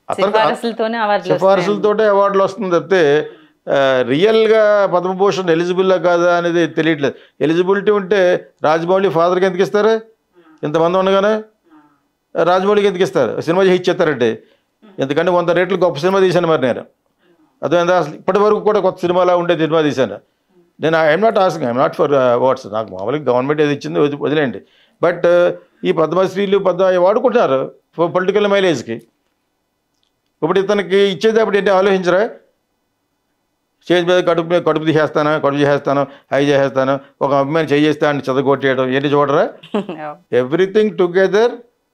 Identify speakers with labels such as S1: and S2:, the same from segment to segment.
S1: అతనికి
S2: సిఫారసులతోనే అవార్డులు
S1: సిఫార్సులతోటే అవార్డులు వస్తుంది తప్పితే ఆ, రియల్గా పద్మభూషణ్ ఎలిజిబుల్లా కాదా అనేది తెలియట్లేదు ఎలిజిబిలిటీ ఉంటే రాజమౌళి ఫాదర్కి ఎందుకు ఇస్తారు ఇంతమంది ఉండగానే రాజమౌళికి ఎందుకు ఇస్తారు సినిమా చేసి ఇచ్చేస్తారంటే ఎందుకంటే వంద రేట్లు గొప్ప సినిమా తీశాను మరి నేను అదేందా అసలు ఇప్పటి వరకు కూడా కొత్త సినిమాలా ఉండే సినిమా తీశాను నేను I'm not asking I'm not for awards నాకు మామూలుగా గవర్నమెంట్ ఏది ఇచ్చింది వది- వదిలేండి బట్ ఈ పద్మశ్రీలు పద్మ అవి వాడుకుంటున్నారు పొలిటికల్ మైలేజ్కి ఇప్పుడు ఇతనికి ఇచ్చేటప్పుడు ఏంటి ఆలోచించరా స్టేజ్ మీద కడుపు మీద కడుపు తీసేస్తాను కడుపు చేసేస్తాను హై చేసేస్తాను ఒక అమ్మాయిని చేయేస్తే అని చదవకొట్టేయడం ఏంటి చూడరా ఎవ్రీథింగ్ టుగెదర్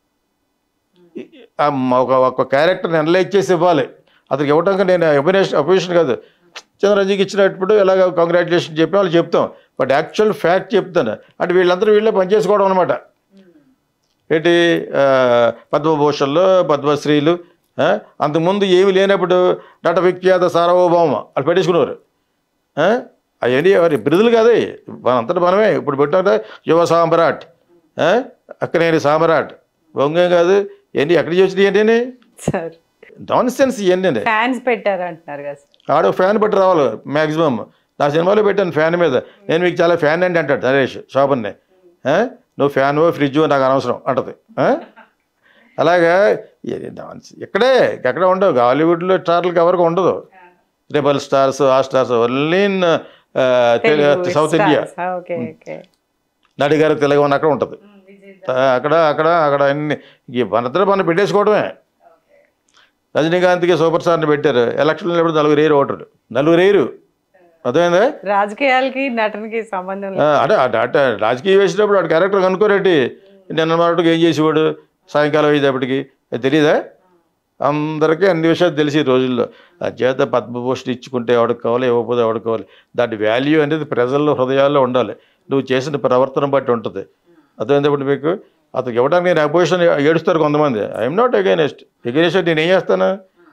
S1: ఒక ఒక క్యారెక్టర్ని అనలైజ్ చేసి ఇవ్వాలి అతనికి ఇవ్వడానికి నేను అపోజిషన్ అపోజిషన్ కాదు చంద్రజీకి ఇచ్చినప్పుడు ఎలాగ కంగ్రాచులేషన్ చెప్పి వాళ్ళు చెప్తాం బట్ యాక్చువల్ ఫ్యాక్ట్ చెప్తాను అంటే వీళ్ళందరూ వీళ్ళే పనిచేసుకోవడం అనమాట ఏంటి ఆ, పద్మభూషణ్లు పద్మశ్రీలు ఆ, అంతకుముందు ఏమి లేనప్పుడు నట విఖ్యాత సార్వభౌమ వాళ్ళు పెట్టేసుకునేవారు ఆ, అవన్నీ ఎవరి బిరుదులు కాదే మనంతటి మనమే ఇప్పుడు పెట్టాక యువ సామ్రాట్ ఆ, అక్కనేని సామ్రాట్ బొంగేం కాదు ఏంటి ఎక్కడికి వచ్చినాయి ఏంటి
S2: సార్
S1: నాన్ సెన్స్ ఇవన్నీ
S2: ఫ్యాన్స్ పెట్టారు అంటున్నారు కదా సార్.
S1: ఆడ ఫ్యాన్ పెట్టి రావాలి మ్యాక్సిమం నా సినిమాలో పెట్టాను ఫ్యాన్ మీద నేను మీకు చాలా ఫ్యాన్ అండి అంటాడు నరేష్ శోభన్ని ఆ? నువ్వు ఫ్యాన్ ఫ్రిడ్జ్ నాకు అనవసరం అంటది ఆ? అలాగా ఇది డాన్స్ ఇక్కడే ఎక్కడ ఉండవు హాలీవుడ్లో స్టార్లకు ఎవరికి ఉండదు రెబల్ స్టార్స్ ఆ stars only in
S2: Telugu
S1: south India
S2: stars. ఆ, ఓకే ఓకే
S1: నడిగారు తెలుగు అని అక్కడ ఉంటుంది అక్కడ అక్కడ అక్కడ అన్ని ఈ మనందరూ మనం పెట్టేసుకోవడమే రజనీకాంత్కి సూపర్ స్టార్ని పెట్టారు ఎలక్షన్లో ఎప్పుడు నలుగురు ఏరు ఓటరు నలుగురు ఏరు అర్థమైందా
S2: రాజకీయాలకి నటనకి సంబంధం లేదు
S1: ఆ, అంటే ఆ డాట రాజకీయ వేసినప్పుడు వాడు క్యారెక్టర్ కనుక్కోరేటి నిన్న మాటకు ఏం చేసేవాడు సాయంకాలం అయ్యేటప్పటికి అది తెలియదా అందరికీ అన్ని విషయాలు తెలిసి ఈ రోజుల్లో అచేత పద్మభూషణ్ ఇచ్చుకుంటే ఎవరికి కావాలి ఇవ్వకపోతే ఎవరికి కావాలి దాని వాల్యూ అనేది ప్రజల్లో హృదయాల్లో ఉండాలి నువ్వు చేసిన ప్రవర్తన బట్టి ఉంటుంది అర్థమైనప్పుడు మీకు అతనికి ఇవ్వడానికి నేను అపోజిషన్ ఏడుస్తారు కొంతమంది ఐఎమ్ నాట్ అగైనెస్ట్ అగైనెస్ట్ నేను ఏం చేస్తాను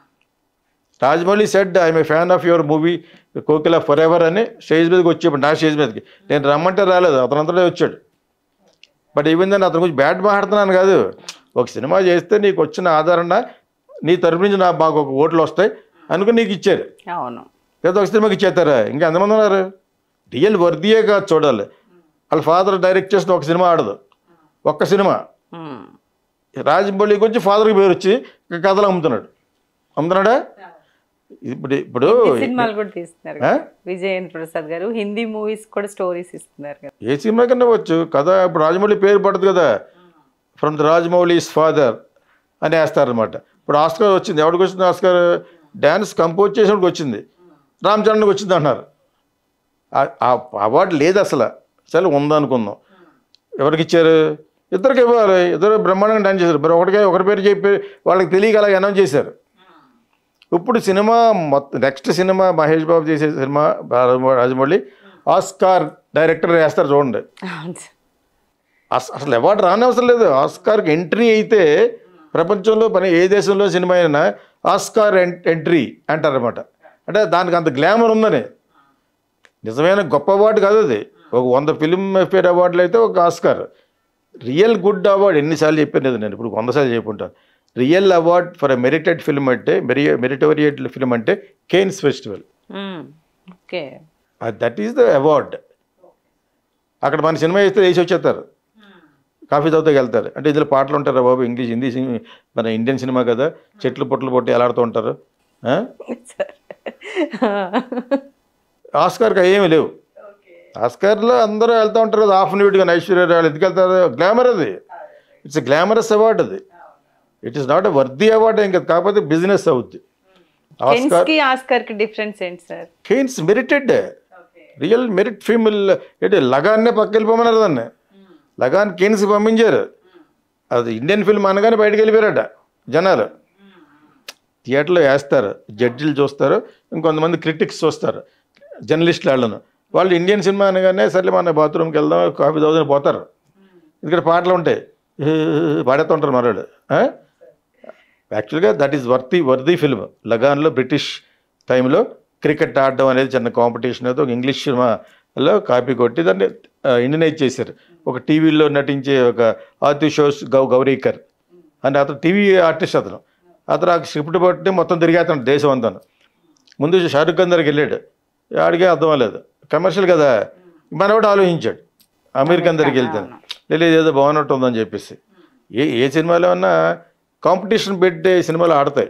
S1: Rajamouli said I'm a fan of your movie Kokila forever అని స్టేజ్ మీదకి వచ్చేప్పుడు నా స్టేజ్ మీదకి నేను రమ్మంటే రాలేదు అతనంతటే వచ్చాడు బట్ ఈవెన్ దాన్ని అతని గురించి బ్యాడ్ మాట్లాడుతున్నాను కాదు ఒక సినిమా చేస్తే నీకు వచ్చిన ఆదరణ నీ తరపు నుంచి నా మాకు ఒక ఓట్లు వస్తాయి అనుకుని నీకు ఇచ్చారు
S2: అవును
S1: లేదా ఒక సినిమాకి ఇచ్చేస్తారా ఇంకా ఎంతమంది ఉన్నారు రియల్ వర్దియే కాదు చూడాలి వాళ్ళ ఫాదర్ డైరెక్ట్ చేసిన ఒక సినిమా ఆడదు ఒక్క సినిమా
S2: మ్మ్.
S1: రాజమౌళి గురించి ఫాదర్కి పేరు వచ్చి ఇంకా కథలు అమ్ముతున్నాడు అమ్ముతున్నాడా ఇప్పుడు ఇప్పుడు
S2: సినిమాలు కూడా తీస్తున్నారు
S1: ఆ?
S2: కదా. విజయేంద్ర ప్రసాద్ గారు హిందీ మూవీస్ కూడా స్టోరీస్ ఇస్తున్నారు కదా
S1: ఏ సినిమా కన్నా వచ్చు కథ ఇప్పుడు రాజమౌళి పేరు పడుతుంది కదా ఫ్రమ్ ద రాజమౌళిస్ ఫాదర్ అని వేస్తారనమాట ఇప్పుడు ఆస్కార్ వచ్చింది ఎవరికి వచ్చింది ఆస్కార్ డ్యాన్స్ కంపోజ్ చేసినప్పుడు వచ్చింది రామ్ చరణ్కి వచ్చింది అంటున్నారు ఆ- ఆ అవార్డు లేదు అసలు అసలు ఉందనుకుందాం ఎవరికి ఇచ్చారు ఇద్దరికి ఇవ్వాలి ఇద్దరు బ్రహ్మాండంగా డాన్స్ చేశారు మరి ఒకటికే ఒకరి పేరు చెప్పి వాళ్ళకి తెలియక అలాగ అనౌన్స్ చేశారు ఇప్పుడు సినిమా మొత్తం నెక్స్ట్ సినిమా మహేష్ బాబు చేసే సినిమా రాజమౌ- రాజమౌళి ఆస్కార్ డైరెక్టర్ వేస్తారు చూడండి
S2: అవును సార్.
S1: అస- అసలు అవార్డు రాని అవసరం లేదు ఆస్కార్కి ఎంట్రీ అయితే ప్రపంచంలో పని ఏ దేశంలో సినిమా అయినా ఆస్కార్ ఎన్- ఎంట్రీ అంటారనమాట అంటే దానికి అంత గ్లామర్ ఉందని నిజమైన గొప్ప అవార్డు కాదు అది ఒక వంద ఫిల్మ్ ఫేర్ అవార్డులు అయితే ఒక ఆస్కార్ రియల్ గుడ్ అవార్డు ఎన్నిసార్లు చెప్పాను లేదు నేను ఇప్పుడు వంద సార్లు చెప్పుంటాను real award for a merited film అంటే మెరి మెరిటోరియట్ ఫిల్మ్ అంటే కేన్స్ ఫెస్టివల్
S2: మ్మ్. Okay
S1: that is the award అక్కడ మన సినిమా వేస్తే వేసి వచ్చేస్తారు కాఫీ తాగుతూ వెళ్తారు అంటే ఇందులో పాటలు ఉంటారా బాబు ఇంగ్లీష్ హిందీ సినిమా మన ఇండియన్ సినిమా కదా చెట్లు పొట్లు పొట్టి ఎలాడుతూ ఉంటారు ఆ?
S2: సార్
S1: ఆస్కార్కి ఏమీ లేవు ఆస్కార్లో అందరూ వెళ్తూ ఉంటారు కదా హాఫ్ న్యూట్గా ఐశ్వర్య రాయలు ఎందుకు వెళ్తారు గ్లామర్ అది ఇట్స్ గ్లామరస్ అవార్డ్ అది it is not a worthy award ఏం కదా కాకపోతే బిజినెస్ అవుద్ది
S2: కెన్స్
S1: ఆస్కార్
S2: కి ఆస్కార్ కి డిఫరెన్స్ ఏంటి sir
S1: Cannes merited real merit female ఏంటి లగాన్నే పక్క వెళ్ళిపోమన్నారు దాన్ని లగాన్ కేన్స్కి పంపించారు అది ఇండియన్ ఫిల్మ్ అనగానే బయటకు వెళ్ళిపోయారట జనాలు థియేటర్లో వేస్తారు జడ్జిలు చూస్తారు ఇంకొంతమంది క్రిటిక్స్ చూస్తారు జర్నలిస్టులు వాళ్ళను వాళ్ళు ఇండియన్ సినిమా అనగానే సర్లే మన బాత్రూమ్కి వెళ్దాం కాఫీ తాగుదని పోతారు ఎందుకంటే పాటలు ఉంటాయి పాడేస్తుంటారు మరోడు యాక్చువల్గా that is worthy worthy film లగాన్లో బ్రిటిష్ టైంలో క్రికెట్ ఆడడం అనేది చిన్న కాంపిటీషన్ అయితే ఒక ఇంగ్లీష్ సినిమాలో కాపీ కొట్టి దాన్ని ఇండియనైజ్ చేశారు ఒక టీవీలో నటించే ఒక ఆతి షోస్ గౌ గౌరీకర్ అని అతను టీవీ ఆర్టిస్ట్ అతను అతను ఆ స్క్రిప్ట్ బట్టి మొత్తం తిరిగేస్తాడు దేశం అంతా ముందు షారుఖ్ ఖాన్ దగ్గరికి వెళ్ళాడు ఆడికే అర్థం అవ్వలేదు కమర్షియల్ కదా మనవాడు ఆలోచించాడు అమీర్ ఖాన్ దగ్గరికి వెళ్తాను లేదు ఏదో బాగున్నట్టు ఉందని చెప్పేసి ఏ ఏ సినిమాలో అన్నా కాంపిటీషన్ పెట్టే సినిమాలు ఆడతాయి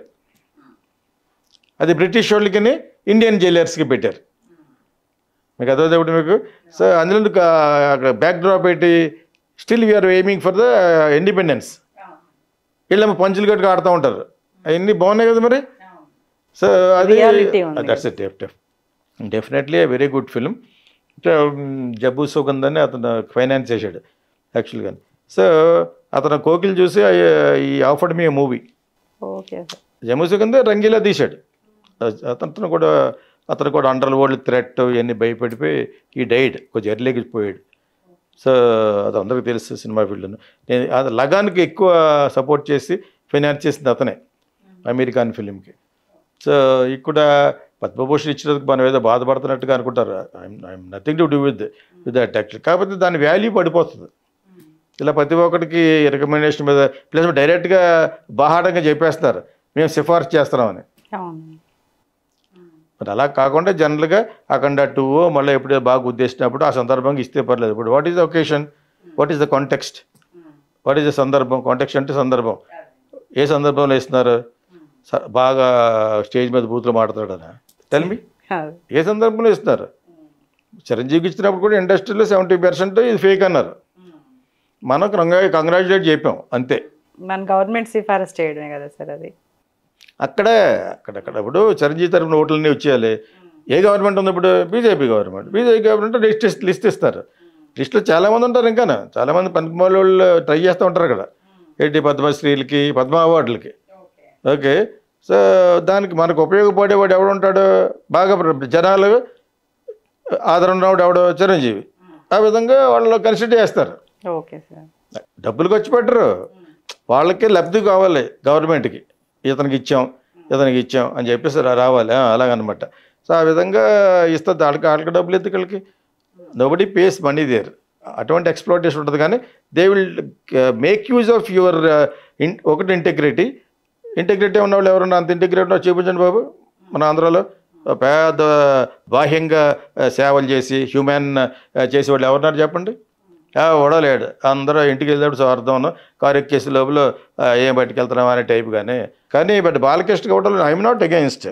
S1: అది బ్రిటిష్ వాళ్ళకి ఇండియన్ జైలర్స్కి పెట్టారు మీకు అర్థమైతే ఇప్పుడు మీకు సో అందులో అక్కడ బ్యాక్ డ్రాప్ పెట్టి still we're aiming for the independence వీళ్ళేమో పంచులు కట్టుకు ఆడుతూ ఉంటారు అవన్నీ బాగున్నాయి కదా మరి సో అది
S2: Reality ఉంది.
S1: That's it def def definitely very good film జబ్బు సుగంధ్ అని అతను ఫైనాన్స్ చేశాడు యాక్చువల్గా సో అతను కోకిల్ చూసి "I- ఈ offered me movie
S2: okay sir
S1: జమ్మూ సుగంధ్ రంగీలా తీశాడు అతను కూడా అతను కూడా అండర్ వరల్డ్ థ్రెట్ ఇవన్నీ భయపడిపోయి ఈ డైడ్ కొంచెం ఎర్లీకి పోయాడు సో అది అందరికీ తెలుసు సినిమా ఫీల్డ్లో నేను అది లగాన్కి ఎక్కువ సపోర్ట్ చేసి ఫైనాన్స్ చేసింది అతనే అమెరికాన్ ఫిలింకి సో ఇక్కడ పద్మభూషణ్ ఇచ్చినందుకు మనం ఏదో బాధపడుతున్నట్టుగా అనుకుంటారు I'm I'm nothing to do with with that actual కాకపోతే దాని వాల్యూ పడిపోతుంది ఇలా ప్రతి ఒక్కరికి రికమెండేషన్ మీద ప్లస్ డైరెక్ట్గా బాహాటంగా చెప్పేస్తారు మేము సిఫార్సు చేస్తున్నామని
S2: అవును
S1: మరి అలా కాకుండా జనరల్గా అఖండ టూ మళ్ళీ ఎప్పుడో బాగా ఉద్దేశించినప్పుడు ఆ సందర్భంగా ఇస్తే పర్లేదు ఇప్పుడు what is the occasion what is the context what is the సందర్భం కాంటెక్స్ట్ అంటే సందర్భం ఏ సందర్భంలో ఇస్తున్నారు స- బాగా స్టేజ్ మీద బూతులు మాట్లాడతాడనా టెల్ మీ
S2: అదే.
S1: ఏ సందర్భంలో ఇస్తున్నారు చిరంజీవికి ఇచ్చినప్పుడు కూడా ఇండస్ట్రీలో సెవెంటీ పర్సెంట్ ఇది ఫేక్ అన్నారు మనం కంగ్రాచులేట్ చెప్పాం అంతే
S2: మన గవర్నమెంట్ సిఫారసు చేయడమే కదా సార్ అది
S1: అక్కడే అక్కడక్కడ ఇప్పుడు చిరంజీవి తరపున ఓట్లన్నీ వచ్చేయాలి ఏ గవర్నమెంట్ ఉంది ఇప్పుడు BJP government BJP government list list ఇస్తారు లిస్టులో చాలామంది ఉంటారు ఇంకా చాలామంది పనికిమాల వాళ్ళు ట్రై చేస్తూ ఉంటారు అక్కడ ఏంటి పద్మశ్రీలకి పద్మ అవార్డులకి ఓకే సో దానికి మనకు ఉపయోగపడేవాడు ఎవడు ఉంటాడు బాగా ప్ర- జనాలు ఆదరణ ఉన్నవాడు ఎవడు చిరంజీవి ఆ విధంగా వాళ్ళు కన్సిడర్ చేస్తారు
S2: ఓకే సార్
S1: డబ్బులు ఖర్చు పెట్టరు వాళ్ళకే లబ్ధి కావాలి గవర్నమెంట్కి ఇతనికి ఇచ్చాం ఇతనికి ఇచ్చాం అని చెప్పేసి రా- రావాలి ఆ, అలాగనమాట సో ఆ విధంగా ఇస్తుంది వాళ్ళకి వాళ్ళకి డబ్బులు ఎందుకు నోబడి పేస్ మనీ దేర్ అటువంటి ఎక్స్ప్లోటేషన్ ఉంటుంది కానీ they will make use of your in ఒకటి ఇంటిగ్రిటీ ఇంటిగ్రిటీ ఉన్న వాళ్ళు ఎవరన్నా అంత ఇంటిగ్రిటీ ఉన్నా చూపించండి బాబు మన ఆంధ్రాలో పెద్ద బాహ్యంగా ఆ, సేవలు చేసి హ్యూమన్ చేసేవాళ్ళు ఎవరున్నారు చెప్పండి ఓడలేడు అందరూ ఇంటికి వెళ్ళేటప్పుడు స్వార్థం కారు ఎక్కేసి లోపల ఆ, ఏం బయటకెళ్తున్నాం అనే టైప్ కానీ కానీ బట్ బాలకృష్ణ గౌడలు I'm not against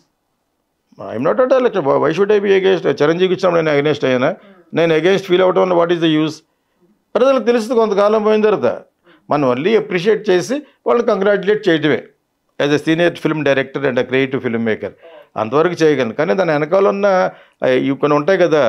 S1: I'm not at all why should I be against చిరంజీవికి ఇచ్చినప్పుడు నేను అగేన్స్ట్ అయ్యానా నేను అగేన్స్ట్ ఫీల్ అవటం వాట్ ఈస్ ద యూస్ ప్రజలకు తెలుస్తుంది కొంతకాలం పోయిన తర్వాత మనం ఓన్లీ అప్రిషియేట్ చేసి వాళ్ళు కంగ్రాచులేట్ చేయటమే as a senior film director and creative filmmaker అంతవరకు చేయగలను కానీ దాని వెనకాల ఉన్న ఆ, ఇవి కొన్ని ఉంటాయి కదా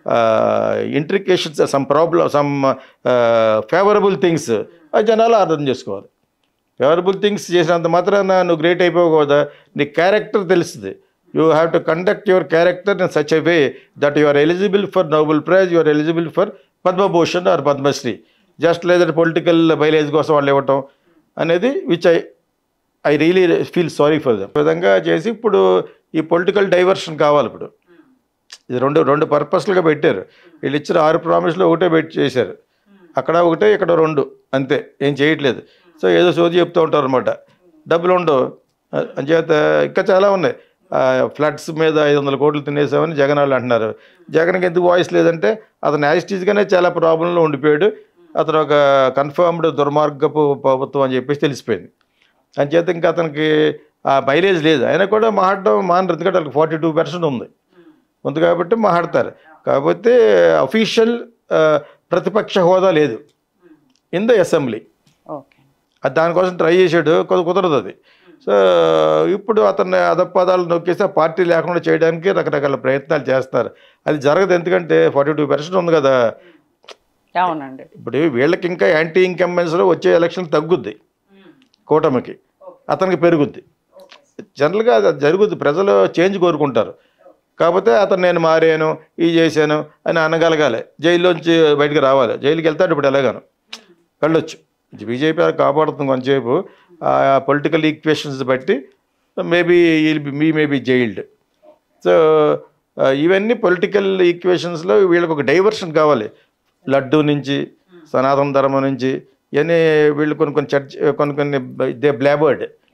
S1: ఇంట్రికేషన్స్ some problem some favourable things ఆ జనాలు అర్థం చేసుకోవాలి ఫేవరబుల్ థింగ్స్ చేసినంత మాత్రాన నువ్వు గ్రేట్ అయిపోవు కదా నీ క్యారెక్టర్ తెలుస్తుంది you have to conduct your character in such a way that you are eligible for Nobel prize you are eligible for Padma Bhushan or Padma Shri just లేదంటే పొలిటికల్ బయలేజ్ కోసం వాళ్ళు ఇవ్వటం అనేది which I I really feel sorry for them విధంగా చేసి ఇప్పుడు ఈ పొలిటికల్ డైవర్షన్ కావాలి ఇప్పుడు ఇది రెండు రెండు పర్పస్లుగా పెట్టారు వీళ్ళు ఇచ్చిన ఆరు ప్రామిస్లో ఒకటే పెట్టి చేశారు అక్కడ ఒకటే ఇక్కడ రెండు అంతే ఏం చేయట్లేదు సో ఏదో సోది చెప్తూ ఉంటారు అనమాట డబ్బులు ఉండవు అ- అంచేత ఇంకా చాలా ఉన్నాయి ఫ్లడ్స్ మీద ఐదు వందల కోట్లు తినేసామని జగన్ వాళ్ళు అంటున్నారు జగన్కి ఎందుకు వాయిస్ లేదంటే అతను యాజిటీస్గానే చాలా ప్రాబ్లంలో ఉండిపోయాడు అతను ఒక కన్ఫర్మ్డ్ దుర్మార్గపు ప్రభుత్వం అని చెప్పేసి తెలిసిపోయింది అంచేత ఇంకా అతనికి ఆ మైలేజ్ లేదు అయినా కూడా మాట్లాడడం మానరు ఎందుకంటే వాళ్ళకి ఫార్టీ టూ పర్సెంట్ ఉంది ఉంది కాబట్టి మాట్లాడతారు కాకపోతే అఫీషియల్ ప్రతిపక్ష హోదా లేదు ఇన్ ద అసెంబ్లీ
S2: ఓకే
S1: అది దానికోసం ట్రై చేశాడు కొ- కుదరదు అది సో ఇప్పుడు అతన్ని అదపదాలు నొక్కేసి ఆ పార్టీ లేకుండా చేయడానికి రకరకాల ప్రయత్నాలు చేస్తారు అది జరగదు ఎందుకంటే ఫార్టీ టూ పర్సెంట్ ఉంది కదా
S2: అవునండి
S1: ఇప్పుడు వీళ్ళకి ఇంకా యాంటీ ఇన్కంబెన్స్లో వచ్చే ఎలక్షన్ తగ్గుద్ది కూటమికి అతనికి పెరుగుద్ది జనరల్గా అది జరుగుద్ది ప్రజలు చేంజ్ కోరుకుంటారు కాకపోతే అతను నేను మారాను ఇది చేశాను అని అనగలగాలి జైల్లోంచి బయటికి రావాలి జైలుకి వెళ్తాడు ఇప్పుడు ఎలాగాను వెళ్ళొచ్చు బీజేపీ కాపాడుతుంది కొంతసేపు ఆ పొలిటికల్ ఈక్వేషన్స్ బట్టి maybe me maybe jailed so ఆ, ఇవన్నీ పొలిటికల్ ఈక్వేషన్స్లో వీళ్ళకి ఒక డైవర్షన్ కావాలి లడ్డు నుంచి సనాతన ధర్మం నుంచి ఇవన్నీ వీళ్ళు కొన్ని కొన్ని చర్చ్ కొన్ని కొన్ని దే బ్లాబర్డ్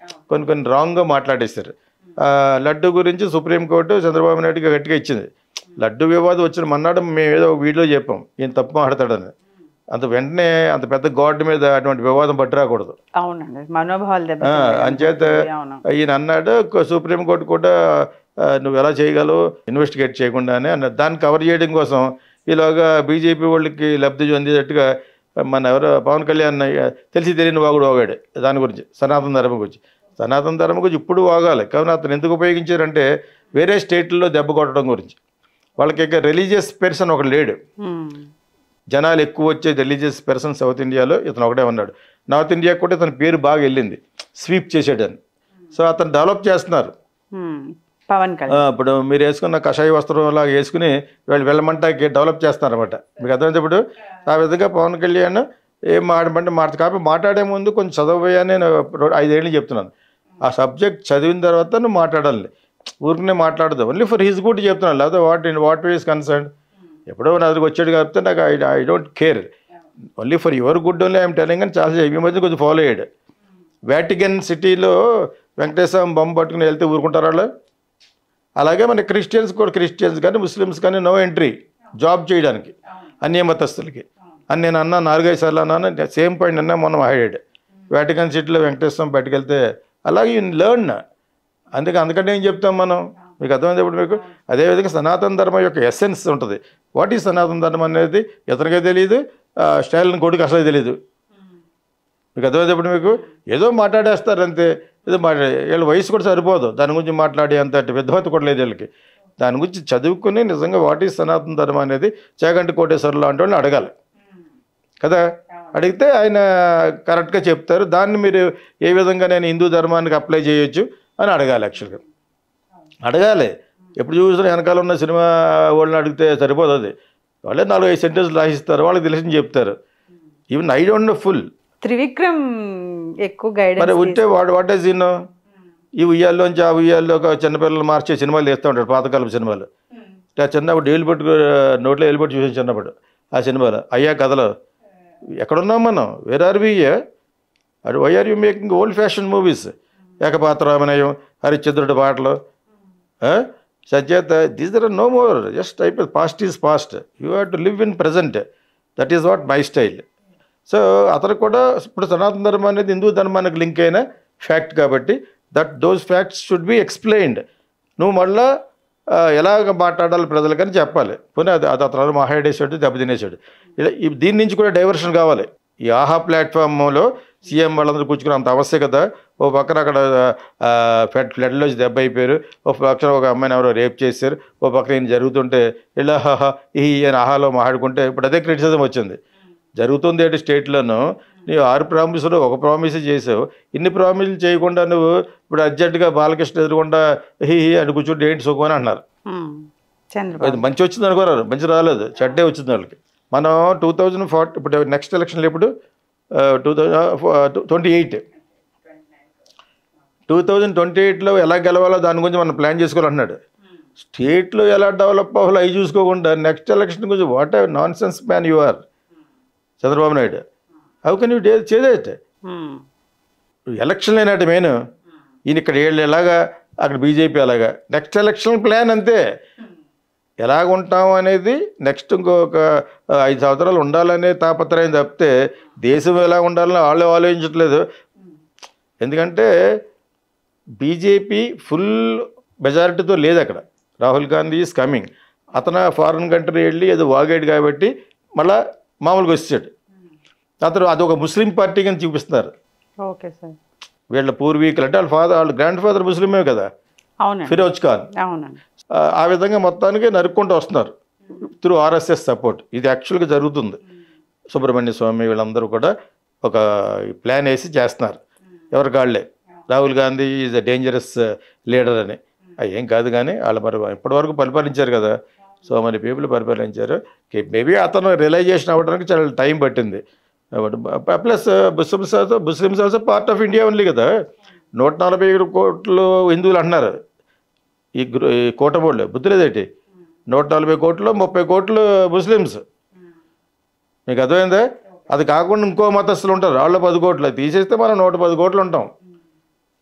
S1: కొన్ని కొన్ని రాంగ్గా మాట్లాడేశారు ఆ, లడ్డు గురించి సుప్రీంకోర్టు చంద్రబాబు నాయుడుకి గట్టిగా ఇచ్చింది లడ్డు వివాదం వచ్చిన మన్నాడు మేము ఏదో ఒక వీడియో చెప్పాం ఈయన తప్పు మాట్లాడతాడని అంత వెంటనే అంత పెద్ద గాడ్ మీద అటువంటి వివాదం పట్టి రాకూడదు
S2: అవునండి మనోభావాలు దెబ్బ
S1: ఆ, అంచేత
S2: అవును
S1: ఈయన అన్నాడు "కొ- సుప్రీంకోర్టు కూడా ఆ, నువ్వు ఎలా చేయగలవు ఇన్వెస్టిగేట్ చేయకుండానే అన్న దాన్ని కవర్ చేయడం కోసం ఈలోగా బీజేపీ వాళ్ళకి లబ్ధి చెందేటట్టుగా మన ఎవరో పవన్ కళ్యాణ్ ఆ, తెలిసి తెలియని వాగుడు వాగాడు దాని గురించి సనాతన ధర్మం గురించి సనాతన ధర్మం గురించి ఇప్పుడు వాగాలి కానీ అతను ఎందుకు ఉపయోగించారంటే వేరే స్టేట్లలో దెబ్బ కొట్టడం గురించి వాళ్ళకి ఇక రిలీజియస్ పర్సన్ ఒకడు లేడు
S2: ఉమ్.
S1: జనాలు ఎక్కువ వచ్చే రిలీజియస్ పర్సన్ సౌత్ ఇండియాలో ఇతను ఒకటే ఉన్నాడు నార్త్ ఇండియా కూడా ఇతని పేరు బాగా వెళ్ళింది స్వీప్ చేసాడని సో అతను డెవలప్ చేస్తున్నారు
S2: ఉమ్. పవన్
S1: ఆ,
S2: కళ్యాణ్
S1: ఇప్పుడు మీరు వేసుకున్న కషాయ వస్త్రం లాగా వేసుకుని వీళ్ళు వెళ్ళమంటాకి డెవలప్ చేస్తున్నారన్నమాట మీకు అర్థమైతే ఇప్పుడు ఆ విధంగా పవన్ కళ్యాణ్ ఏం మాడమంటే మాట కాబట్టి మాట్లాడే ముందు కొంచెం చదవబోయా నేను రో- ఐదేళ్ళు చెప్తున్నాను ఆ సబ్జెక్ట్ చదివిన తర్వాత నువ్వు మాట్లాడాలి ఊరికనే మాట్లాడదు ఓన్లీ ఫర్ హిజ్ గుడ్ చెప్తున్నాను లేదా what in what is concern ఎప్పుడో నా దగ్గరికి వచ్చాడు కాబట్టి నాకు I I don't care only for your good only I'm telling అని చాలా ఈ మధ్య కొంచెం ఫాలో అయ్యాడు వాటికన్ సిటీలో వెంకటేశ్వరం బొమ్మ పట్టుకుని వెళ్తే ఊరుకుంటారు వాళ్ళు అలాగే మన క్రిస్టియన్స్ కూడా క్రిస్టియన్స్ కానీ ముస్లిమ్స్ కానీ నో ఎంట్రీ జాబ్ చేయడానికి అన్య మతస్థులకి అని నేను అన్నా నాలుగైదు సార్లు అన్నాను సేమ్ పాయింట్ అన్నా మొన్న మాట్లాడాడు వాటికన్ సిటీలో వెంకటేశ్వరం బయటకు వెళ్తే అలాగే యూ లెర్న్ అందుకే అందుకంటే ఏం చెప్తాం మనం మీకు అర్థమైంది ఇప్పుడు మీకు అదేవిధంగా సనాతన ధర్మం యొక్క ఎసెన్స్ ఉంటుంది వాట్ ఈజ్ సనాతన ధర్మం అనేది ఇతనికే తెలియదు స్టైల్ని కొడుకు అసలు తెలియదు మీకు అర్థమైనప్పుడు మీకు ఏదో మాట్లాడేస్తారు అంతే ఏదో మాట్లా వీళ్ళ వయసు కూడా సరిపోదు దాని గురించి మాట్లాడే అంత విద్వత కూడా లేదు వీళ్ళకి దాని గురించి చదువుకుని నిజంగా వాట్ ఈజ్ సనాతన ధర్మం అనేది చేగంటి కోటేశ్వరులు లాంటి వాళ్ళని అడగాలి కదా అడిగితే ఆయన కరెక్ట్గా చెప్తారు దాన్ని మీరు ఏ విధంగా నేను హిందూ ధర్మానికి అప్లై చేయొచ్చు అని అడగాలి యాక్చువల్గా అడగాలి ఎప్పుడు చూసినా వెనకాల ఉన్న సినిమా వాళ్ళని అడిగితే సరిపోదు అది వాళ్ళే నాలుగు ఐదు సెంటెన్స్లు రాసిస్తారు వాళ్ళకి తెలిసి చెప్తారు even I don't know full
S2: Trivikram ఎక్కువ
S1: మరి
S2: గైడెన్స్
S1: ఉంటే వాడు వాట్ ఈస్ ఇన్ ఈ ఉయ్యాల్లోంచి ఆ ఉయ్యాల్లో ఒక చిన్నపిల్లలు మార్చే సినిమాలు తీస్తూ ఉంటాడు పాతకాలం సినిమాలు ఆ చిన్నప్పుడు ఏళ్ళు పట్టు నోట్లో ఏళ్ళు పట్టు చూసాను చిన్నప్పుడు ఆ సినిమాలు అయ్యా కథలు ఎక్కడున్నాం మనం వేర్ ఆర్ వి అది why are you making old fashion movies ఏకపాత్రామనయం హరిశ్చంద్రుడి పాటలు సత్యేత these are no more just అయిపోయింది past is past you have to live in present that is what my style so అతను కూడా ఇప్పుడు సనాతన ధర్మం అనేది హిందూ ధర్మానికి లింక్ అయిన ఫ్యాక్ట్ కాబట్టి that those facts should be explained నువ్వు మళ్ళా ఆ, ఎలాగ మాట్లాడాలి ప్రజలకని చెప్పాలి పోనీ అది అది అతను మహాడేసాడు దెబ్బతినేసాడు ఇలా ఈ- దీని నుంచి కూడా డైవర్షన్ కావాలి ఈ ఆహా ప్లాట్ఫామ్లో సీఎం వాళ్ళందరూ కూర్చుకుని అంత ఆవశ్యకత ఓ పక్కన అక్కడ ఆ, ఫ్లడ్ ఫ్లడ్లో దెబ్బ అయిపోయారు ఓ పక్కన ఒక అమ్మాయిని ఎవరో రేప్ చేశారు ఓ పక్కన ఈయన జరుగుతుంటే ఇలా హాహా ఈ అని ఆహాలో మాట్లాడుకుంటే ఇప్పుడు అదే క్రిటిసిజం వచ్చింది జరుగుతుంది ఏంటి స్టేట్లోనూ నీవు ఆరు ప్రామిసులు ఒక ప్రామిస్ చేసావు ఇన్ని ప్రామిసులు చేయకుండా నువ్వు ఇప్పుడు అర్జెంటుగా బాలకృష్ణ ఎదురుకుండా హీ హీ అని కూర్చుంటే ఏంటి సుఖం అని అన్నారు
S2: చంద్రబాబు
S1: అది మంచి వచ్చింది అనుకోరారు మంచి రాలేదు చెడ్డే వచ్చింది వాళ్ళకి మనం టూ థౌజండ్ ఫార్టీ ఇప్పుడు నెక్స్ట్ ఎలక్షన్లు ఎప్పుడు two thousand twenty eight two thousand twenty ఎయిట్లో ఎలా గెలవాలో దాని గురించి మనం ప్లాన్ చేసుకోవాలంటున్నాడు స్టేట్లో ఎలా డెవలప్ అవ్వాలో అవి చూసుకోకుండా నెక్స్ట్ ఎలక్షన్ గురించి whatever nonsense man you are Chandrababu Naidu how can you డే చేదేట్
S2: ఉమ్.
S1: ఎలక్షన్ లేనట్టు మెయిన్ ఈయన ఇక్కడ ఏళ్ళు ఎలాగా అక్కడ బీజేపీ అలాగా నెక్స్ట్ ఎలక్షన్ ప్లాన్ అంతే ఎలాగ ఉంటాం అనేది నెక్స్ట్ ఇంకొక ఆ, ఐదు సంవత్సరాలు ఉండాలనే తాపత్రయం తప్పితే దేశం ఎలా ఉండాలని వాళ్ళు ఆలోచించట్లేదు ఎందుకంటే బీజేపీ ఫుల్ మెజారిటీతో లేదు అక్కడ రాహుల్ గాంధీ ఈజ్ కమింగ్ అతను ఫారిన్ కంట్రీ వెళ్ళి ఏదో వాగాడు కాబట్టి మళ్ళా మామూలుగా వచ్చాడు అతను అది ఒక ముస్లిం పార్టీ కింద చూపిస్తున్నారు
S2: ఓకే సార్
S1: వీళ్ళ పూర్వీకులు అంటే వాళ్ళ ఫాదర్ వాళ్ళ గ్రాండ్ ఫాదర్ ముస్లిమే కదా
S2: అవునండి
S1: ఫిరోజ్ ఖాన్
S2: అవునండి
S1: ఆ, ఆ విధంగా మొత్తానికి నరుక్కుంటూ వస్తున్నారు త్రూ ఆర్ఎస్ఎస్ సపోర్ట్ ఇది యాక్చువల్గా జరుగుతుంది సుబ్రహ్మణ్య స్వామి వీళ్ళందరూ కూడా ఒక ప్లాన్ వేసి చేస్తున్నారు ఎవరి కాళ్ళే Rahul Gandhi is a dangerous leader అని అవి ఏం కాదు కానీ వాళ్ళు మరి ఇప్పటివరకు పరిపాలించారు కదా సో మనీ పీపుల్ పరిపాలించారు మేబీ అతను రియలైజేషన్ అవ్వడానికి చాలా టైం పట్టింది plus Muslims also Muslims also part of India only కదా నూట నలభై ఏడు కోట్లు హిందువులు అంటున్నారు ఈ గ్రూ ఈ కూటబోళ్ళు బుద్ధి లేదేటి నూట నలభై కోట్లు ముప్పై కోట్లు ముస్లిమ్స్ మీకు అర్థమైందా అది కాకుండా ఇంకో మతస్థులు ఉంటారు వాళ్ళు పది కోట్లు అది తీసేస్తే మనం నూట పది కోట్లు ఉంటాం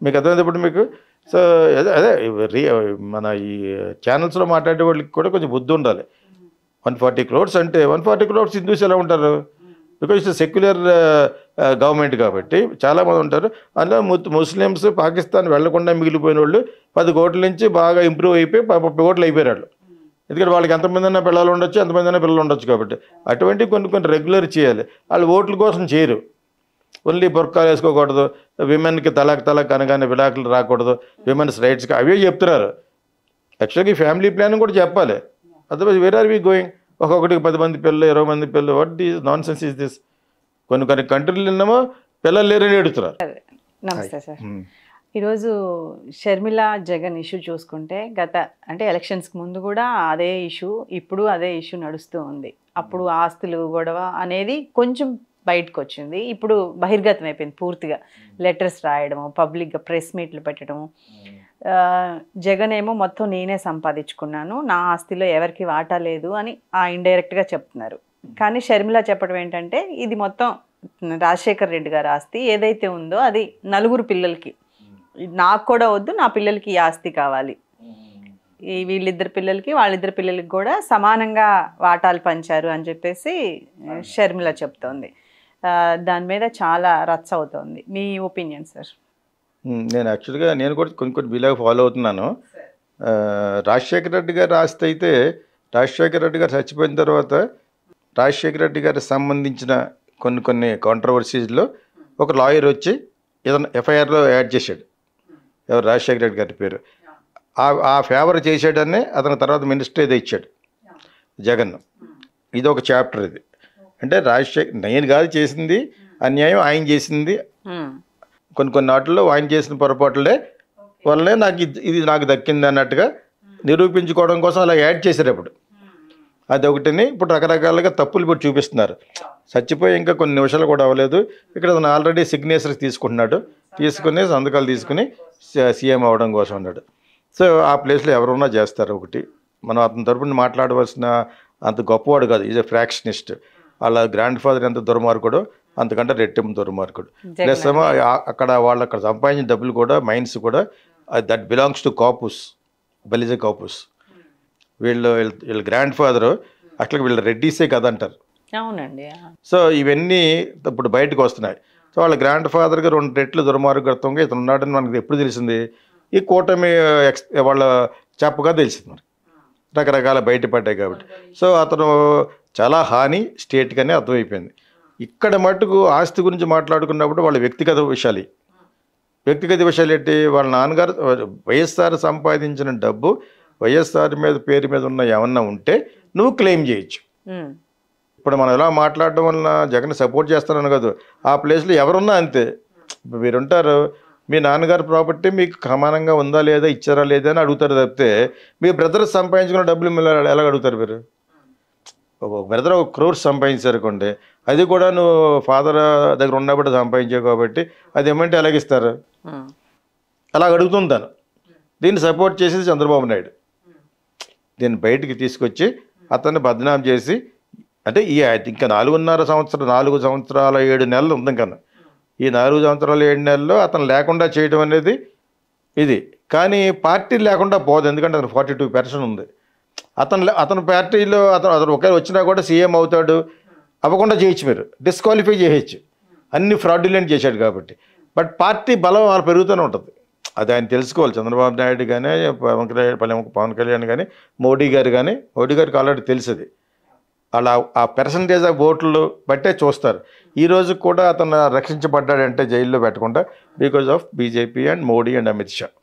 S1: మీకు అర్థమైంది ఇప్పుడు మీకు సో అదే అదే రీ మన ఈ ఛానల్స్లో మాట్లాడే వాళ్ళకి కూడా కొంచెం బుద్ధి ఉండాలి వన్ ఫార్టీ క్రోడ్స్ అంటే వన్ ఫార్టీ క్రోడ్స్ హిందూస్ ఎలా ఉంటారు బికాజ్ ఇట్స్ సెక్యులర్ గవర్నమెంట్ కాబట్టి చాలామంది ఉంటారు అందులో ము- ముస్లిమ్స్ పాకిస్తాన్ వెళ్లకుండా మిగిలిపోయిన వాళ్ళు పది కోట్ల నుంచి బాగా ఇంప్రూవ్ అయిపోయి ప- ముప్పై కోట్లు అయిపోయారు వాళ్ళు ఎందుకంటే వాళ్ళకి ఎంతమంది అయినా పిల్లలు ఉండొచ్చు ఎంతమంది అయినా పిల్లలు ఉండొచ్చు కాబట్టి అటువంటి కొన్ని కొన్ని రెగ్యులర్ చేయాలి వాళ్ళు ఓట్ల కోసం చేయరు ఓన్లీ బొర్కాలు వేసుకోకూడదు విమెన్కి తలాక్ తలాక్ అనగానే విడాకులు రాకూడదు విమెన్స్ రైట్స్కి అవే చెప్తున్నారు యాక్చువల్గా ఈ ఫ్యామిలీ ప్లానింగ్ కూడా చెప్పాలి otherwise where are we going ఒక్కొక్కటికి పది మంది పిల్లలు ఇరవై మంది పిల్లలు what the nonsense is this కొన్ని కొన్ని కంట్రీలు నిన్నమో పిల్లలు లేరని ఎడుతున్నారు
S2: నమస్తే సార్ ఈరోజు షర్మిల జగన్ ఇష్యూ చూసుకుంటే గత అంటే ఎలక్షన్స్కి ముందు కూడా అదే ఇష్యూ ఇప్పుడు అదే ఇష్యూ నడుస్తూ ఉంది అప్పుడు ఆస్తులు గొడవ అనేది కొంచెం బయటకు వచ్చింది ఇప్పుడు బహిర్గతం అయిపోయింది పూర్తిగా లెటర్స్ రాయడము పబ్లిక్గా ప్రెస్ మీట్లు పెట్టడము ఆ, జగన్ ఏమో మొత్తం నేనే సంపాదించుకున్నాను నా ఆస్తిలో ఎవరికి వాటా లేదు అని ఆ ఇండైరెక్ట్గా చెప్తున్నారు కానీ షర్మిల చెప్పడం ఏంటంటే ఇది మొత్తం రాజశేఖర్ రెడ్డి గారి ఆస్తి ఏదైతే ఉందో అది నలుగురు పిల్లలకి ఇది నాకు కూడా వద్దు నా పిల్లలకి ఈ ఆస్తి కావాలి ఈ వీళ్ళిద్దరు పిల్లలకి వాళ్ళిద్దరు పిల్లలకి కూడా సమానంగా వాటాలు పంచారు అని చెప్పేసి ఆ, షర్మిల చెప్తోంది ఆ, దాని మీద చాలా రచ్చ అవుతోంది మీ ఒపీనియన్ సార్
S1: ఉమ్, నేను యాక్చువల్గా నేను కూడా కొన్ని కొన్ని బిలాగా ఫాలో అవుతున్నాను ఆ, రాజశేఖర రెడ్డి గారి ఆస్తి అయితే రాజశేఖర రెడ్డి గారు చచ్చిపోయిన తర్వాత రాజశేఖర రెడ్డి గారికి సంబంధించిన కొన్ని కొన్ని కాంట్రవర్సీస్లో ఒక లాయర్ వచ్చి ఏదైనా ఎఫ్ఐఆర్లో యాడ్ చేశాడు ఎవరు రాజశేఖర రెడ్డి గారి పేరు ఆ ఆ ఫేవర్ చేసాడనే అతని తర్వాత మినిస్టర్ ఏదో ఇచ్చాడు జగన్ ఇది ఒక చాప్టర్ ఇది అంటే రాజశేఖర్ నేను కాదు చేసింది అన్యాయం ఆయన చేసింది
S2: ఉమ్,
S1: కొన్ని కొన్ని వాటిల్లో ఆయన చేసిన పొరపాట్లే వల్లే నాకు ఇది ఇది నాకు దక్కింది అన్నట్టుగా నిరూపించుకోవడం కోసం అలా యాడ్ చేశారు అప్పుడు అది ఒకటిని ఇప్పుడు రకరకాలుగా తప్పులు పెట్టి చూపిస్తున్నారు చచ్చిపోయి ఇంకా కొన్ని నిమిషాలు కూడా అవ్వలేదు ఇక్కడ అతను ఆల్రెడీ సిగ్నేచర్స్ తీసుకుంటున్నాడు తీసుకుని సంతకాలు తీసుకుని సీఎం అవ్వడం కోసం అన్నాడు సో ఆ ప్లేస్లో ఎవరున్నా చేస్తారు ఒకటి మనం అతని తరపున మాట్లాడవలసిన అంత గొప్పవాడు కాదు ఈజ్ ఎ ఫ్రాక్షనిస్ట్ వాళ్ళ గ్రాండ్ ఫాదర్ ఎంత దుర్మార్గుడో అంతకంటే రెట్టింపు దుర్మార్గుడు ప్లస్ ఏమో ఆ- అక్కడ వాళ్ళు అక్కడ సంపాదించిన డబ్బులు కూడా మైన్స్ కూడా that belongs to Kapus Balija Kapus వీళ్ళు వీళ్ళ వీళ్ళ గ్రాండ్ ఫాదరు అట్లా వీళ్ళ రెడ్డీసే కదంటారు
S2: అవునండి ఆ.
S1: సో ఇవన్నీ ఇప్పుడు బయటకు వస్తున్నాయి సో వాళ్ళ గ్రాండ్ ఫాదర్గా రెండు రెట్లు దుర్మార్గత్వంగా ఇతను ఉన్నాడని మనకి ఎప్పుడు తెలిసింది ఈ కూటమి ఎక్స్ వాళ్ళ చెప్పగా తెలిసింది మరి రకరకాల బయటపడ్డాయి కాబట్టి సో అతను చాలా హాని స్టేట్గానే అర్థమైపోయింది ఇక్కడ మటుకు ఆస్తి గురించి మాట్లాడుకున్నప్పుడు వాళ్ళ వ్యక్తిగత విషయాలు ఇవి. వ్యక్తిగత విషయాలు ఏంటి వాళ్ళ నాన్నగారు వైఎస్ఆర్ సంపాదించిన డబ్బు వైఎస్ఆర్ మీద పేరు మీద ఉన్న ఏమన్నా ఉంటే నువ్వు క్లెయిమ్ చేయొచ్చు
S2: ఉమ్,
S1: ఇప్పుడు మనం ఎలా మాట్లాడడం వలన జగన్ సపోర్ట్ చేస్తానని కాదు ఆ ప్లేస్లో ఎవరున్నా అంతే ఇప్పుడు మీరుంటారు మీ నాన్నగారి ప్రాపర్టీ మీకు సమానంగా ఉందా లేదా ఇచ్చారా లేదా అని అడుగుతారు తప్పితే మీ బ్రదర్ సంపాదించుకున్న డబ్బులు మీరు ఎలా అడుగుతారు మీరు ఒక బ్రదర్ ఒక క్రోర్స్ సంపాదించారనుకోండి అది కూడా నువ్వు ఫాదర్ దగ్గర ఉన్నప్పుడు సంపాదించావు కాబట్టి అది ఏమంటే ఎలాగిస్తారు
S2: ఉమ్,
S1: అలా అడుగుతుంది తను దీన్ని సపోర్ట్ చేసేది చంద్రబాబు నాయుడు దీన్ని బయటికి తీసుకొచ్చి అతన్ని బదనాం చేసి అంటే ఈ ఇంకా నాలుగున్నర సంవత్సరం నాలుగు సంవత్సరాల ఏడు నెలలు ఉంది కన్నా ఈ నాలుగు సంవత్సరాల ఏడు నెలల్లో అతను లేకుండా చేయడం అనేది ఇది కానీ పార్టీ లేకుండా పోదు ఎందుకంటే అతను ఫార్టీ టూ పర్సెంట్ ఉంది అతను లే- అతను పార్టీలో అతను అతను ఒకవేళ వచ్చినా కూడా సీఎం అవుతాడు అవ్వకుండా చేయొచ్చు మీరు డిస్క్వాలిఫై చేయొచ్చు అన్ని ఫ్రాడ్యులెంట్ చేశాడు కాబట్టి బట్ పార్టీ బలం వాళ్ళు పెరుగుతూనే ఉంటుంది అది ఆయన తెలుసుకోవాలి చంద్రబాబు నాయుడు కానీ పవన్ కళ్యాణ్ పల్లె- పవన్ కళ్యాణ్ కానీ మోడీ గారు కానీ మోడీ గారికి ఆల్రెడీ తెలుసుది అలా ఆ పర్సంటేజ్ ఆఫ్ ఓట్లు బట్టే చూస్తారు ఈ రోజు కూడా అతను రక్షించబడ్డాడంటే జైల్లో పెట్టకుండా because of BJP and Modi and Amit Shah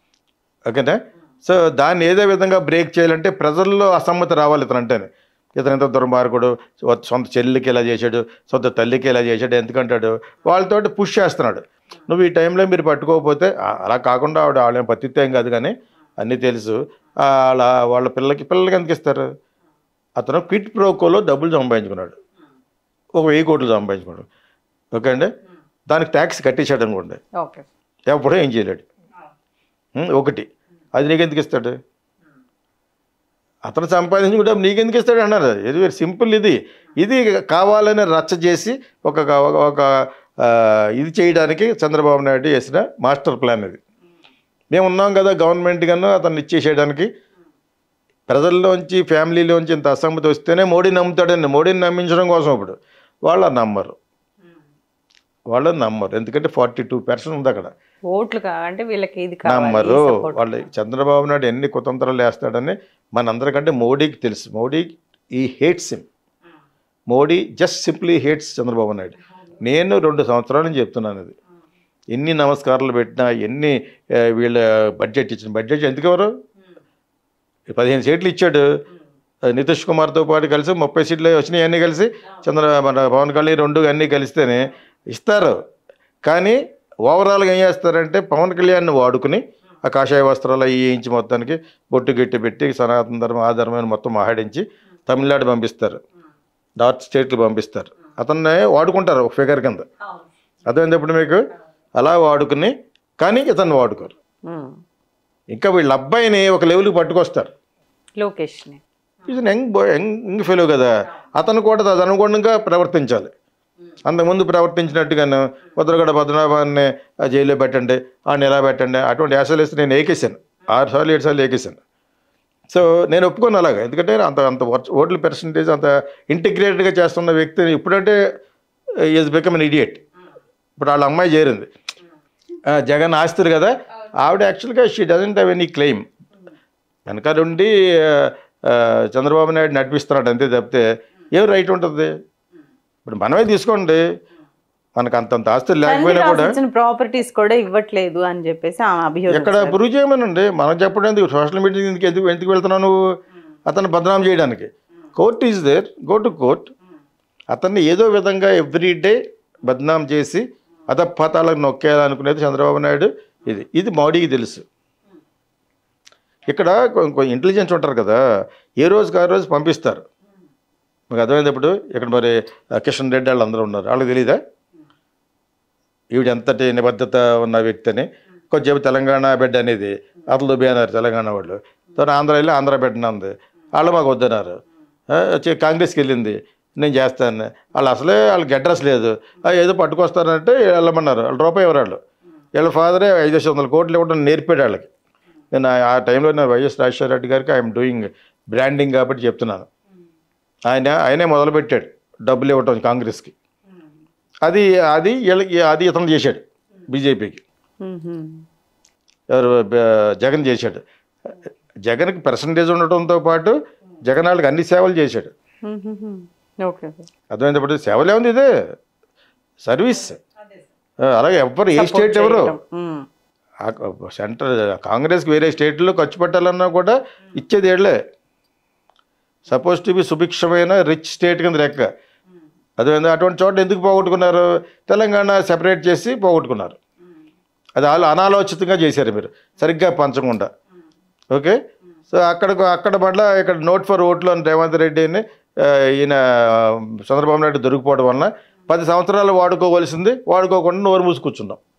S1: ఓకేనా సో దాన్ని ఏదో విధంగా బ్రేక్ చేయాలంటే ప్రజల్లో అసమ్మతి రావాలి ఇతను అంటేనే ఇతను ఎంత దుర్మార్గుడు సొ- సొంత చెల్లికి ఎలా చేశాడు సొంత తల్లికి ఎలా చేశాడు ఎందుకంటాడు వాళ్ళతోటి పుష్ చేస్తున్నాడు నువ్వు ఈ టైంలో మీరు పట్టుకోకపోతే ఆ- అలా కాకుండా ఆవిడ వాళ్ళేం పత్తిత్యం కాదు కానీ అన్నీ తెలుసు ఆ, అలా వాళ్ళ పిల్లలకి పిల్లలకి ఎందుకు ఇస్తారు అతను క్విట్ ప్రోకోలో డబ్బులు సంపాదించుకున్నాడు ఒక వెయ్యి కోట్లు సంపాదించుకున్నాడు ఓకే అండి దానికి ట్యాక్స్ కట్టేశాడు అనుకోండి
S2: ఓకే
S1: ఎప్పుడూ ఏం చేయలేడు ఉం, ఒకటి అది నీకెందుకు ఇస్తాడు అతను సంపాదించుకుంటే నీకెందుకు ఇస్తాడు అన్నారు ఇది వెరీ సింపుల్ ఇది ఇది కావాలని రచ్చ చేసి ఒక ఒక- ఒక ఆ, ఇది చేయడానికి చంద్రబాబు నాయుడు వేసిన మాస్టర్ ప్లాన్ ఇది మేము ఉన్నాం కదా గవర్నమెంట్ కన్నా అతన్ని ఇచ్చేసేయడానికి ప్రజల్లోంచి ఫ్యామిలీలోంచి ఇంత అసమ్మతి వస్తేనే మోడీ నమ్ముతాడండి మోడీని నమ్మించడం కోసం ఇప్పుడు వాళ్ళ నమ్మరు వాళ్ళు నమ్మరు ఎందుకంటే ఫార్టీ టూ పర్సెంట్ ఉంది అక్కడ
S2: ఓట్లు కా అంటే వీళ్ళకి ఇది కావాలి
S1: నమ్మరు
S2: ఈ support.
S1: వాళ్ళు చంద్రబాబు నాయుడు ఎన్ని కుతంత్రాలు వేస్తాడని మనందరికంటే మోడీకి తెలుసు Modi he hates him Modi just simply hates Chandrababu Naidu నేను రెండు సంవత్సరాల నుంచి చెప్తున్నాను ఇది ఎన్ని నమస్కారాలు పెట్టినా ఎన్ని ఆ, వీళ్ళ బడ్జెట్ ఇచ్చిన బడ్జెట్ ఎందుకు ఎవరు పదిహేను సీట్లు ఇచ్చాడు ఆ, నితీష్ కుమార్తో పాటు కలిసి ముప్పై సీట్లు వచ్చినాయి అన్నీ కలిసి చంద్ర మన పవన్ కళ్యాణ్ రెండు అన్నీ కలిస్తేనే ఇస్తారు కానీ ఓవరాల్గా ఏం చేస్తారంటే పవన్ కళ్యాణ్ని వాడుకుని ఆ కాషాయ వస్త్రాలు అవి వేయించి మొత్తానికి బొట్టు గట్టి పెట్టి సనాతన ధర్మం ఆ ధర్మాన్ని మొత్తం ఆడించి తమిళనాడు పంపిస్తారు నార్త్ స్టేట్లు పంపిస్తారు అతన్ని వాడుకుంటారు ఒక ఫిగర్ కింద అర్థమైంది ఇప్పుడు మీకు అలా వాడుకుని కానీ ఇతన్ని వాడుకోరు
S2: ఉమ్.
S1: ఇంకా వీళ్ళ అబ్బాయిని ఒక లెవెల్కి పట్టుకొస్తారు
S2: లోకేష్ని
S1: ఇది young boy young young fellow కదా అతను కూడా తదనుగుణంగా ప్రవర్తించాలి అంతకుముందు ప్రవర్తించినట్టుగాను ముద్రగడ పద్మనాభాన్ని ఆ జైల్లో పెట్టండి ఆయన ఎలా పెట్టండి అటువంటి యాసలు వేస్తే నేను ఏకేశాను ఆరు సార్లు ఏడు సార్లు ఏకేశాను సో నేను ఒప్పుకోను అలాగా ఎందుకంటే అంత అంత ఓట్- ఓట్ల పర్సంటేజ్ అంత ఇంటిగ్రేటెడ్గా చేస్తున్న వ్యక్తిని ఇప్పుడంటే ఈజ్ బికమ్ అన్ ఇడియట్ ఇప్పుడు వాళ్ళ అమ్మాయి చేరింది ఆ, జగన్ ఆస్తులు కదా ఆవిడ యాక్చువల్గా she doesn't have any claim వెనక నుండి ఆ, ఆ, చంద్రబాబు నాయుడు నడిపిస్తున్నాడు అంతే తప్పితే ఏం రైట్ ఉంటుంది ఇప్పుడు మనమే తీసుకోండి మనకు అంతంత ఆస్తులు లేకపోయినా కూడా
S2: ఇచ్చిన ప్రాపర్టీస్ కూడా ఇవ్వట్లేదు అని చెప్పేసి ఆమె అభియోగం
S1: ఎక్కడ ప్రూవ్ చేయమనండి మనం చెప్పడం ఎందుకు సోషల్ మీడియా ఎందుకు ఎందుకు ఎందుకు వెళ్తున్నావు నువ్వు అతను బదనాం చేయడానికి court is there go to court అతన్ని ఏదో విధంగా ఎవ్రీ డే బదనాం చేసి అధపాతాలకు నొక్కేయాలనుకునేది చంద్రబాబు నాయుడు ఇది ఇది మోడీకి తెలుసు ఇక్కడ ఇంటెలిజెన్స్ ఉంటారు కదా ఏ రోజుకి ఆ రోజు పంపిస్తారు మీకు అర్థమైంది ఇప్పుడు ఇక్కడ మరి ఆ, కిషన్ రెడ్డి వాళ్ళు అందరూ ఉన్నారు వాళ్ళకి తెలీదా ఈవిడ ఎంతటి నిబద్ధత ఉన్న వ్యక్తి అని కొంచెం తెలంగాణ బిడ్డ అనేది అతలు అన్నారు తెలంగాణ వాళ్ళు తర్వాత ఆంధ్ర వెళ్ళి ఆంధ్ర బిడ్డ ఉంది వాళ్ళు మాకు వద్దన్నారు ఆ, వచ్చి కాంగ్రెస్కి వెళ్ళింది నేను చేస్తాను వాళ్ళు అసలే వాళ్ళకి అడ్రస్ లేదు ఆ, ఏదో పట్టుకొస్తారంటే వెళ్ళమన్నారు వాళ్ళు రూపాయి ఎవరు వాళ్ళు వీళ్ళ ఫాదరే ఐదు వందల కోట్లు ఇవ్వడం నేర్పాడు వాళ్ళకి నేను ఆ- ఆ టైంలో నేను వైఎస్ రాజశేఖర రెడ్డి గారికి ఐఎమ్ డూయింగ్ బ్రాండింగ్ కాబట్టి చెప్తున్నాను ఆయన ఆయనే మొదలుపెట్టాడు డబ్బులు ఇవ్వటం కాంగ్రెస్కి అది అది వీళ్ళకి అది ఇతను చేశాడు బీజేపీకి
S2: మ్మ్.
S1: ఎవరు బ- జగన్ చేశాడు జగన్కి పర్సంటేజ్ ఉండటంతో పాటు జగన్ వాళ్ళకి అన్ని సేవలు చేశాడు
S2: మ్మ్. ఓకే ఓకే
S1: అర్థమైంది ఇప్పుడు సేవలు ఏముంది ఇదే సర్వీస్ ఆ, అలాగే ఎవరు ఏ స్టేట్ ఎవరు
S2: మ్మ్.
S1: ఆ సెంటర్ కాంగ్రెస్కి వేరే స్టేట్లో ఖర్చు పెట్టాలన్నా కూడా ఇచ్చేది ఏళ్లే సపోజ్ టు బి సుభిక్షమైన రిచ్ స్టేట్ కింద లెక్క అదేవిధంగా అటువంటి చోట ఎందుకు పోగొట్టుకున్నారు తెలంగాణ సెపరేట్ చేసి పోగొట్టుకున్నారు అది వాళ్ళు అనాలోచితంగా చేశారు మీరు సరిగ్గా పంచకుండా ఓకే సో అక్కడ అక్కడ పట్ల ఇక్కడ నోట్ ఫర్ ఓట్లు అని రేవంత్ రెడ్డిని ఆ, ఈయన చంద్రబాబు నాయుడు దొరికిపోవడం వలన పది సంవత్సరాలు వాడుకోవలసింది వాడుకోకుండా నోరు మూసి కూర్చున్నాం